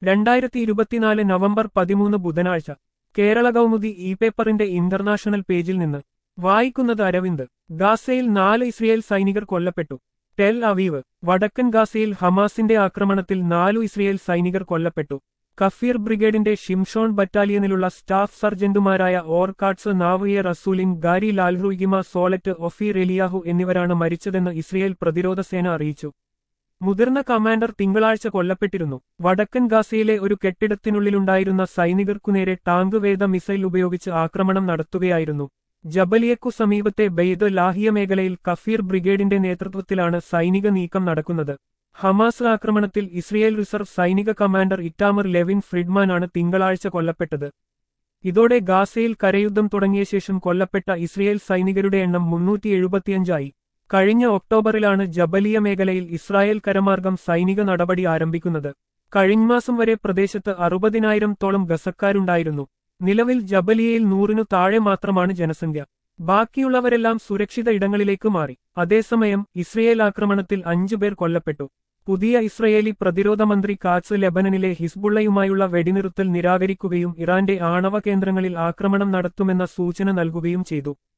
രണ്ടായിരത്തി ഇരുപത്തിനാല് നവംബർ പതിമൂന്ന് ബുധനാഴ്ച കേരള കൗമുദി ഇ പേപ്പറിന്റെ ഇന്റർനാഷണൽ പേജിൽ നിന്ന് വായിക്കുന്നത് അരവിന്ദ് ഗാസയിൽ നാല് ഇസ്രയേൽ സൈനികർ കൊല്ലപ്പെട്ടു ടെൽ അവീവ് വടക്കൻ ഗാസയിൽ ഹമാസിന്റെ ആക്രമണത്തിൽ നാലു ഇസ്രയേൽ സൈനികർ കൊല്ലപ്പെട്ടു കഫീർ ബ്രിഗേഡിന്റെ ഷിംഷോൺ ബറ്റാലിയനിലുള്ള സ്റ്റാഫ് സർജന്റുമാരായ ഓർക്കാട്സ് നാവിയ റസൂലിൻ ഗാരി ലാൽറുയിഗിമ സോളറ്റ് ഒഫീർ എലിയാഹു എന്നിവരാണ് മരിച്ചതെന്ന് ഇസ്രയേൽ പ്രതിരോധ സേന അറിയിച്ചു മുതിർന്ന കമാൻഡർ തിങ്കളാഴ്ച കൊല്ലപ്പെട്ടിരുന്നു വടക്കൻ ഗാസയിലെ ഒരു കെട്ടിടത്തിനുള്ളിലുണ്ടായിരുന്ന സൈനികർക്കുനേരെ ടാങ്ക് വേദ മിസൈൽ ഉപയോഗിച്ച് ആക്രമണം നടത്തുകയായിരുന്നു ജബലിയക്കു സമീപത്തെ ബെയ്ദ് ലാഹിയ മേഖലയിൽ കഫീർ ബ്രിഗേഡിന്റെ നേതൃത്വത്തിലാണ് സൈനിക നീക്കം നടക്കുന്നത് ഹമാസ് ആക്രമണത്തിൽ ഇസ്രയേൽ റിസർവ് സൈനിക കമാൻഡർ ഇറ്റാമർ ലെവിൻ ഫ്രിഡ്മാനാണ് തിങ്കളാഴ്ച കൊല്ലപ്പെട്ടത് ഇതോടെ ഗാസയിൽ കരയുദ്ധം തുടങ്ങിയ ശേഷം കൊല്ലപ്പെട്ട ഇസ്രയേൽ സൈനികരുടെ എണ്ണം മുന്നൂറ്റി എഴുപത്തിയഞ്ചായി കഴിഞ്ഞ ഒക്ടോബറിലാണ് ജബലിയ മേഖലയിൽ ഇസ്രായേൽ കരമാർഗം സൈനിക നടപടി ആരംഭിക്കുന്നത് കഴിഞ്ഞ മാസം വരെ പ്രദേശത്ത് അറുപതിനായിരം തോളം ഗസക്കാരുണ്ടായിരുന്നു നിലവിൽ ജബലിയയിൽ നൂറിനു താഴെ മാത്രമാണ് ജനസംഖ്യ ബാക്കിയുള്ളവരെല്ലാം സുരക്ഷിത ഇടങ്ങളിലേക്ക് മാറി അതേസമയം ഇസ്രയേൽ ആക്രമണത്തിൽ അഞ്ചുപേർ കൊല്ലപ്പെട്ടു പുതിയ ഇസ്രയേലി പ്രതിരോധ മന്ത്രി കാറ്റ്സ് ലെബനനിലെ ഹിസ്ബുള്ളയുമായുള്ള വെടിനിർത്തൽ നിരാകരിക്കുകയും ഇറാന്റെ ആണവ കേന്ദ്രങ്ങളിൽ ആക്രമണം നടത്തുമെന്ന സൂചന നൽകുകയും ചെയ്തു